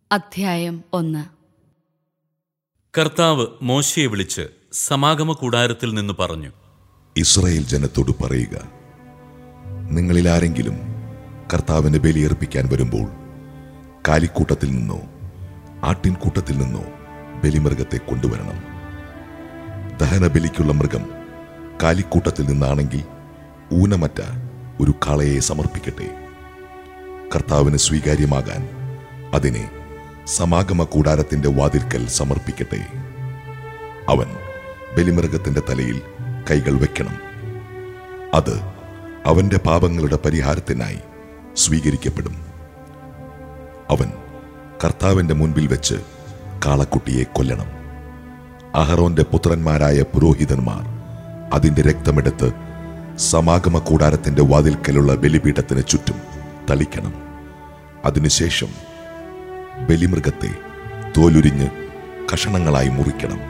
അധ്യായം ഒന്ന് കർത്താവ് മോശയെ വിളിച്ച് സമാഗമ കൂടാരത്തിൽ നിന്ന് പറഞ്ഞു ഇസ്രായേൽ ജനത്തോട് പറയുക നിങ്ങളിൽ ആരെങ്കിലും കർത്താവിന് ബലിയർപ്പിക്കാൻ വരുമ്പോൾ കാലിക്കൂട്ടത്തിൽ നിന്നോ ആട്ടിൻകൂട്ടത്തിൽ നിന്നോ ബലിമൃഗത്തെ കൊണ്ടുവരണം ദഹനബലിക്കുള്ള മൃഗം കാലിക്കൂട്ടത്തിൽ നിന്നാണെങ്കിൽ ഊനമറ്റ ഒരു കാളയെ സമർപ്പിക്കട്ടെ കർത്താവിന് സ്വീകാര്യമാകാൻ അതിനെ സമാഗമ കൂടാരത്തിന്റെ വാതിൽക്കൽ സമർപ്പിക്കട്ടെ അവൻ ബലിമൃഗത്തിന്റെ തലയിൽ കൈകൾ വെക്കണം അത് അവന്റെ പാപങ്ങളുടെ പരിഹാരത്തിനായി സ്വീകരിക്കപ്പെടും അവൻ കർത്താവിന്റെ മുൻപിൽ വെച്ച് കാളക്കുട്ടിയെ കൊല്ലണം അഹറോന്റെ പുത്രന്മാരായ പുരോഹിതന്മാർ അതിന്റെ രക്തമെടുത്ത് സമാഗമ കൂടാരത്തിന്റെ വാതിൽക്കലുള്ള ബലിപീഠത്തിന് ചുറ്റും തളിക്കണം അതിനുശേഷം ബലിമൃഗത്തെ തോലുരിഞ്ഞ് കഷണങ്ങളായി മുറിക്കണം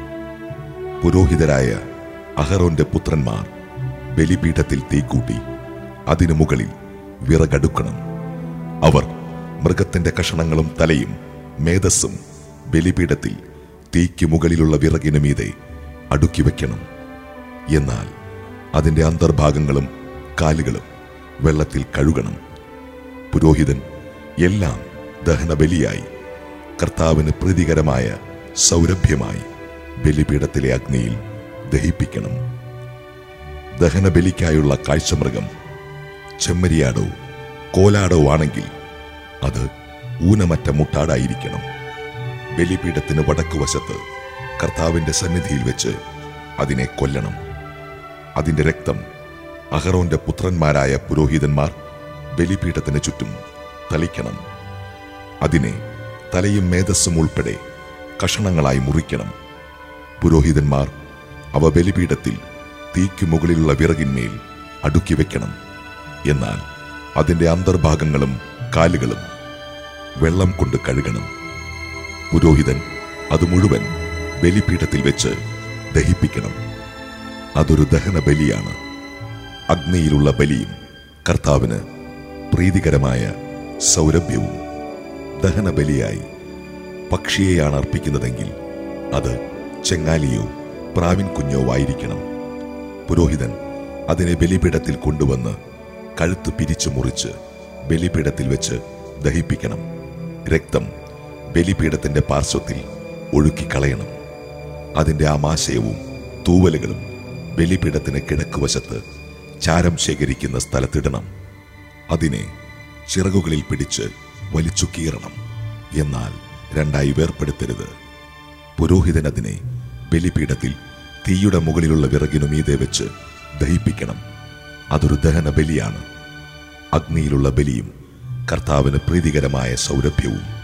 പുരോഹിതരായ അഹറോന്റെ പുത്രന്മാർ ബലിപീഠത്തിൽ തീക്കൂട്ടി അതിനു മുകളിൽ വിറകടുക്കണം അവർ മൃഗത്തിന്റെ കഷണങ്ങളും തലയും മേധസ്സും ബലിപീഠത്തിൽ തീക്ക് മുകളിലുള്ള വിറകിനു മീതെ അടുക്കി വയ്ക്കണം എന്നാൽ അതിന്റെ അന്തർഭാഗങ്ങളും കാലുകളും വെള്ളത്തിൽ കഴുകണം പുരോഹിതൻ എല്ലാം ദഹനബലിയായി കർത്താവിന് പ്രീതികരമായ സൗരഭ്യമായി ബലിപീഠത്തിലെ അഗ്നിയിൽ ദഹിപ്പിക്കണം ദഹനബലിക്കായുള്ള കാഴ്ചമൃഗം ചെമ്മരിയാടോ കോലാടോ ആണെങ്കിൽ അത് ഊനമറ്റ മുട്ടാടായിരിക്കണം ബലിപീഠത്തിന് വടക്കുവശത്ത് കർത്താവിന്റെ സന്നിധിയിൽ വെച്ച് അതിനെ കൊല്ലണം അതിന്റെ രക്തം അഹറോന്റെ പുത്രന്മാരായ പുരോഹിതന്മാർ ബലിപീഠത്തിന് ചുറ്റും തളിക്കണം അതിനെ തലയും മേധസ്സും ഉൾപ്പെടെ കഷണങ്ങളായി മുറിക്കണം പുരോഹിതന്മാർ അവ ബലിപീഠത്തിൽ തീക്കു മുകളിലുള്ള വിറകിന്മേൽ അടുക്കി വെക്കണം എന്നാൽ അതിന്റെ അന്തർഭാഗങ്ങളും കാലുകളും വെള്ളം കൊണ്ട് കഴുകണം പുരോഹിതൻ അത് മുഴുവൻ ബലിപീഠത്തിൽ വെച്ച് ദഹിപ്പിക്കണം അതൊരു ദഹന ബലിയാണ് അഗ്നിയിലുള്ള ബലിയും കർത്താവിന് പ്രീതികരമായ സൗരഭ്യവും ദഹന ബലിയായി പക്ഷിയെയാണ് അർപ്പിക്കുന്നതെങ്കിൽ അത് ചെങ്ങാലിയോ പ്രാവിൻ കുഞ്ഞോ ആയിരിക്കണം പുരോഹിതൻ അതിനെ ബലിപീഠത്തിൽ കൊണ്ടുവന്ന് കഴുത്ത് പിരിച്ചു മുറിച്ച് ബലിപീഠത്തിൽ വെച്ച് ദഹിപ്പിക്കണം രക്തം ബലിപീഠത്തിന്റെ പാർശ്വത്തിൽ ഒഴുക്കിക്കളയണം അതിന്റെ ആമാശയവും തൂവലുകളും ബലിപീഠത്തിന് കിഴക്കുവശത്ത് ചാരം ശേഖരിക്കുന്ന സ്ഥലത്തിടണം അതിനെ ചിറകുകളിൽ പിടിച്ച് വലിച്ചു കീറണം എന്നാൽ രണ്ടായി വേർപ്പെടുത്തരുത് പുരോഹിതൻ അതിനെ ബലിപീഠത്തിൽ തീയുടെ മുകളിലുള്ള വിറകിനു മീതെ വെച്ച് ദഹിപ്പിക്കണം അതൊരു ദഹന ബലിയാണ് അഗ്നിയിലുള്ള ബലിയും കർത്താവിന് പ്രീതികരമായ സൗരഭ്യവും